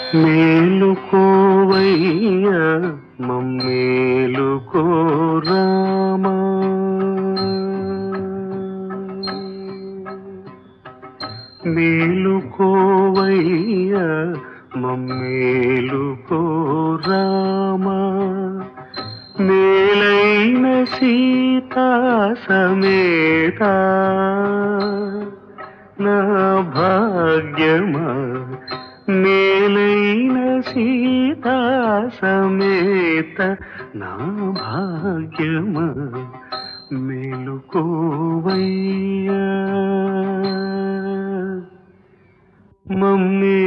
మేలుకోవయ్య మమ్మేలుకో రామా మేలుకోవయ్య మమ్మేలుకో రామా మేలైన సీతా సమేత నా భాగ్యమా మేలైన సీతా సమేత నా భాగ్యమా మేలుకోవయ్యా మమ్మీ